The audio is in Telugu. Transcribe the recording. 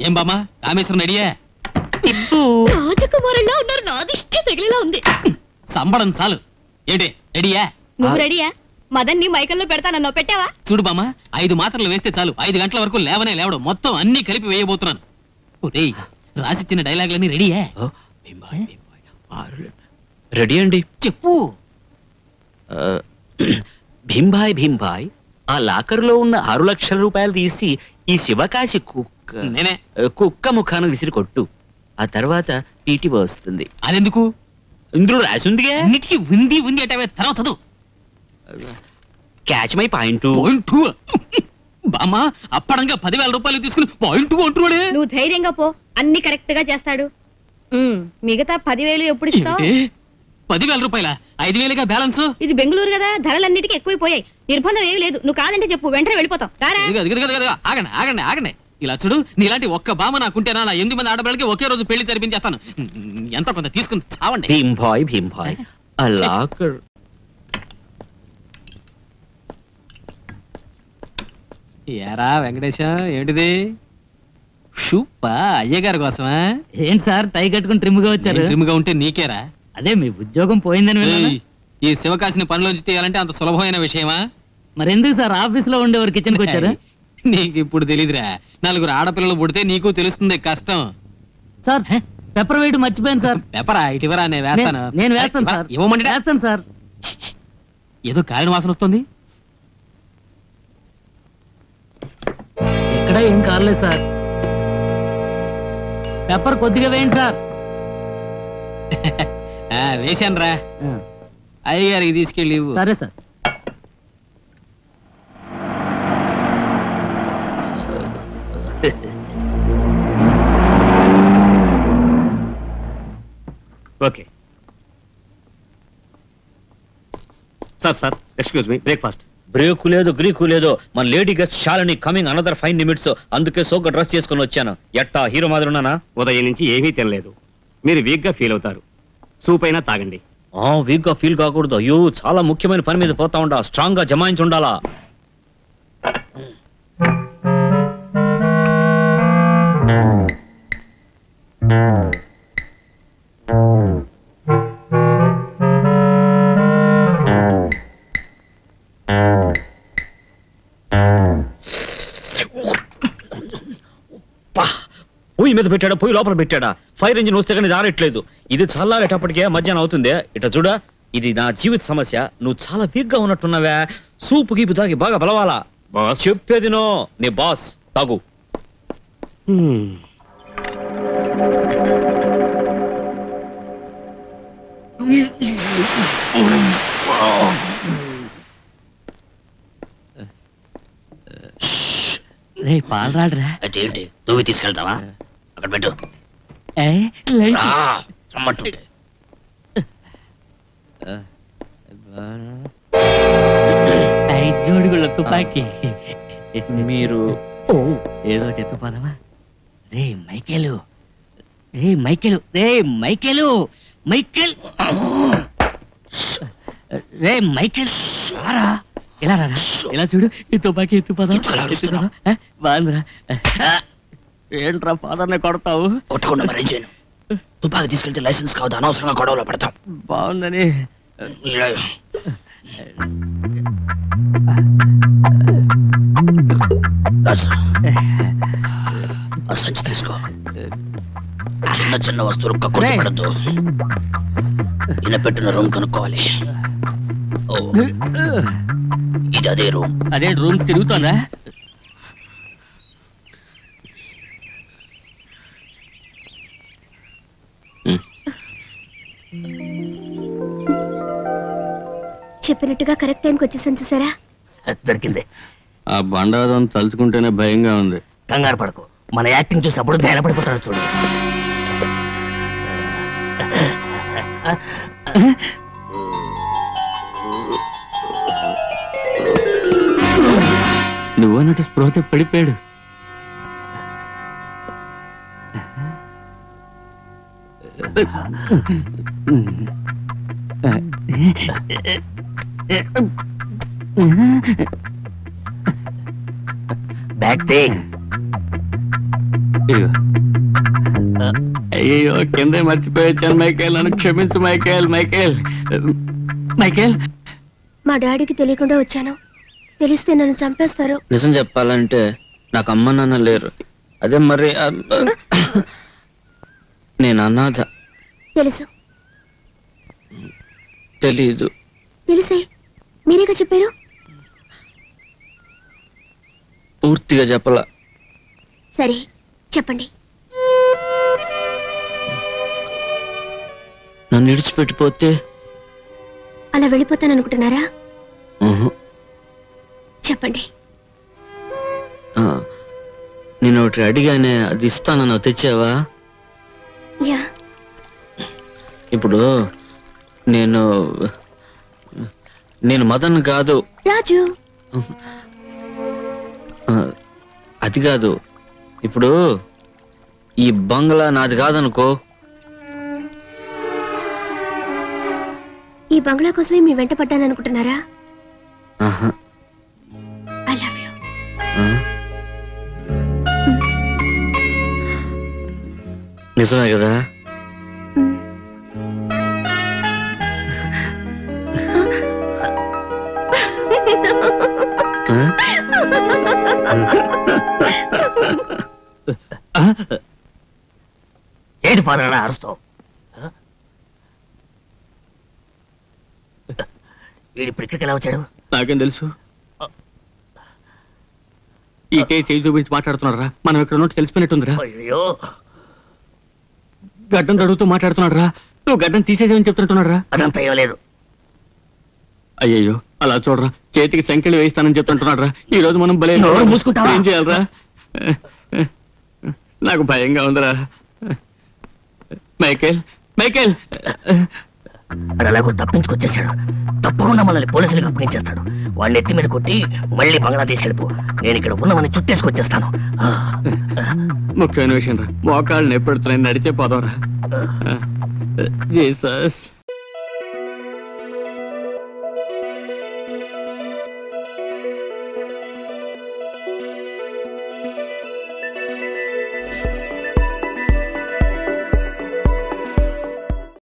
ఏం బామ్మా రామేశ్వరం రెడీయా రాజకుమారుల్లో ఉన్నారు నాదిష్టే తగిలేలా ఉంది సంబడం చాలు ఏంటి రెడీయా నువ్వు రెడీయా మదన్ ని మైకల్లో పెడతానన్నావు పెట్టావా చూడు బామ్మ ఐదు మాత్రలు వేస్తే చాలు ఐదు గంటల వరకు లేవనే లేవడం మొత్తం అన్ని కలిపి వేయబోతున్నాను ఒరేయ్ రాసిచ్చిన డైలాగులన్నీ రెడీయా రెడీ అండి చెప్పు ఆ, భీంభాయ్ భీంభాయ్ ఆ లాకర్లో ఉన్న ఆరు లక్షల రూపాయలు తీసి ఈ శివకాశి కుక్క నేనే ఆ, కుక్క ముఖాన విసిరి కొట్టు ఆ తర్వాత పీటీ వస్తుంది అదెందుకు ఇందులో రాసి ఉందిగా అన్నిటికీ ఉంది ఉంది అంటే తర్వాత చదువు catch my point point two బామ్మ అప్పడంగా పదివేల రూపాయలు తీసుకుని పాయింట్ టూ అంటున్నాడే నువ్వు ధైర్యంగా పో అన్ని కరెక్ట్ గా చేస్తాడు ఉమ్, మిగతా పదివేలు ఎప్పుడు ఇస్తావు ఏంటి? పదివేల రూపాయల ఐదు వేలుగా బ్యాలెన్స్ ఇది బెంగళూరు కదా ధరలన్నిటికీ ఎక్కువైపోయాయి నిర్బంధం ఏమీ లేదు నువ్వు కాదంటే చెప్పు వెంటనే వెళ్ళిపోతాం రారా ఇదిగో, ఇదిగో, ఇదిగో, ఇదిగో, ఆగండి ఆగండి ఆగండి ఇలా చూడు నీలాంటి ఒక్క బామ నాకుంటేనా నా ఎనిమిది మంది ఆడపిల్లలకి ఒకే రోజు పెళ్లి జరిపించేస్తాను ఎంత కొంత తీసుకుని చావండి భీంభాయ్ భీంభాయ్ ఆ లాకర్ ఏరా వెంకటేశం ఏంటిది షూప్పా అయ్యగారి కోసమా ఏంటి సార్ టై కట్టుకుని ట్రిమ్గా వచ్చారు ట్రిమ్గా ఉంటే నీకేరా అదే మీ ఉద్యోగం పోయిందని విన్నాను ఏయ్, ఈ శివకాశిని పనిలోంచి తీయాలంటే అంత సులభమైన విషయమా మరి ఎందుకు సార్ ఆఫీస్ లో ఉండేవారు కిచెన్ కి వచ్చారు నీకు ఇప్పుడు తెలీదురా నలుగురు ఆడపిల్లలు పుడితే నీకు తెలుస్తుంది కష్టం సార్ పెప్పర్ వేయడం మర్చిపోయాను సార్ పెపరా ఇటీవరా నేను వేస్తాను నే- నేను వేస్తాను సార్ ఇవ్వమంటే వేస్తాను సార్ ఏదో కాలిన వాసన వస్తుంది ఎక్కడ ఏం కాలేదు సార్ పెప్పర్ కొద్దిగా వేయండి సార్ ఆ, వేశాను రా ఆ, అయ్యగారికి తీసుకెళ్ళి ఇవ్వు. సరే sir okay sir sir excuse me breakfast break లేదు గ్రీకు లేదు మన లేడీ గెస్ట్ శాలని కమింగ్ అనదర్ ఫైవ్ నిమిట్స్ అందుకే సోగ్గా డ్రెస్ చేసుకొని వచ్చాను ఎట్టా హీరో మాదిరి ఉన్నానా ఉదయం నుంచి ఏమీ తినలేదు మీరు వీక్గా ఫీల్ అవుతారు సూప్ అయినా తాగండి ఆ వీక్ గా ఫీల్ కాకూడదు అయ్యో చాలా ముఖ్యమైన పని మీద పోతా ఉండా స్ట్రాంగ్ గా జమాయించి ఉండాలా పా! పొయ్యి మీద పెట్టాడా పొయ్యి లోపల పెట్టాడా ఫైర్ ఇంజిన్ వస్తే కానీ దారట్లేదు ఇది చల్లారేటప్పటికే మధ్యాహ్నం అవుతుంది ఇట చూడ ఇది నా జీవిత సమస్య నువ్వు చాలా వీక్ గా ఉన్నట్టున్నావే సూపు గీపు తాగి బాగా బలవాలా బాస్ చెప్పేది నో నీ బాస్ తాగు రే పాలు రాడరా అదేంటి నువ్వు తీసుకెళ్తావా అక్కడ పెట్టు ఏ, లైట్. రా, రమ్మంటుంటే. ఐదు జోడుగుళ్ళ తుపాకీ మీరు ఏదో ఒకటి ఎత్తుపోదామా రే మైకేలు రే మైకేలు రే మైకేలు మైకేల్ రే మైకేల్ రారా ఇలా రారా ఇలా చూడు ఈ తుపాకీ ఎత్తుపోదాం ఎత్తుకోదాం ఆ, బాగుందిరా ఏంట్రా ఫాదర్ని కొడతావు కొట్టకుండా మరి ఏం చేయను తుపాకి తీసుకెళ్తే లైసెన్స్ కావద్దు అనవసరంగా గొడవలో పడతాం బాగుందని ఆ సంచి తీసుకో చిన్న చిన్న వస్తువులు కక్కుర్తి రేయ్. పడద్దు ఈయన పెట్టిన రూమ్ కనుక్కోవాలి ఓ ఇది అదే రూమ్ అదే రూమ్ తిరుగుతోందా చెప్పినట్టుగా కరెక్ట్ టైంకి వచ్చేసాను చూసారా దొరికింది ఆ బండారం తలుచుకుంటేనే భయంగా ఉంది కంగారు పడకు మన యాక్టింగ్ చూసి అప్పుడు ధైర్యపడిపోతాడు చూడు నువ్వు అన్నట్టు స్పృహతో పడిపోయాడు బ్యాక్ థింగ్ ఇదిగో. అయ్యో కింద మర్చిపోయొచ్చాను మైకేల్ నన్ను క్షమించు మైకేల్ మైకేల్ మైకేల్ మా డాడీకి తెలియకుండా వచ్చాను తెలిస్తే నన్ను చంపేస్తారు నిజం చెప్పాలంటే నాకు అమ్మ నాన్న లేరు అదే మరి ఆ, నేను అనాథ తెలుసు తెలీదు తెలిసే మీరేగా చెప్పారు పూర్తిగా చెప్పలా సరే చెప్పండి నన్ను విడిచిపెట్టిపోతే అలా వెళ్ళిపోతాననుకుంటున్నారా ఉహు, చెప్పండి ఆ, నేను ఒకటి అడిగానే అది ఇస్తానన్నావు తెచ్చావా యా ఇప్పుడు నేను నేను మదన్ కాదు రాజు ఆ, అది కాదు ఇప్పుడు ఈ బంగ్లా నాది కాదనుకో ఈ బంగ్లా కోసమే మీ వెంట పడ్డాననుకుంటున్నారా ఆహా, ఐ లవ్ యూ ఆ. నిజమే కదా ఆ? ఏంటి ఫాదర్ అలా అరుస్తావు వీడి ఇక్కడికి ఎలా వచ్చాడు నాకేం తెలుసు ఈ కే చేయి చూపించి మాట్లాడుతున్నారా మనం ఇక్కడ ఉన్నట్టు తెలిసిపోయినట్టుందిరా అయ్యో గడ్డం తడుగుతూ మాట్లాడుతున్నాడురా నువ్వు గడ్డం తీసేసేమని చెప్తుంటున్నాడురా అదంతా ఏం లేదు అయ్యయ్యో అలా చూడరా చేతికి సంఖ్యలు వేయిస్తానని చెప్తుంటున్నాడురా ఈ రోజు మనం భలే నోరు మూసుకుంటావా? ఏం చేయాలరా నాకు భయంగా ఉందిరా మైకేల్ మైకేల్ అది అలాగో తప్పించుకొచ్చేసాడు తప్పకుండా మనల్ని పోలీసులకు అప్పగించేస్తాడు వాడిని ఎత్తి మీద కొట్టి మళ్ళీ బంగ్లా తీసుకెళ్ళిపో నేను ఇక్కడ ఉన్నవని చుట్టేసుకొచ్చేస్తాను ఆ, ముఖ్యమైన విషయం రా మోకాళ్ళు నొప్పెడుతున్నాయి నడిచే పోదాంరా జీసస్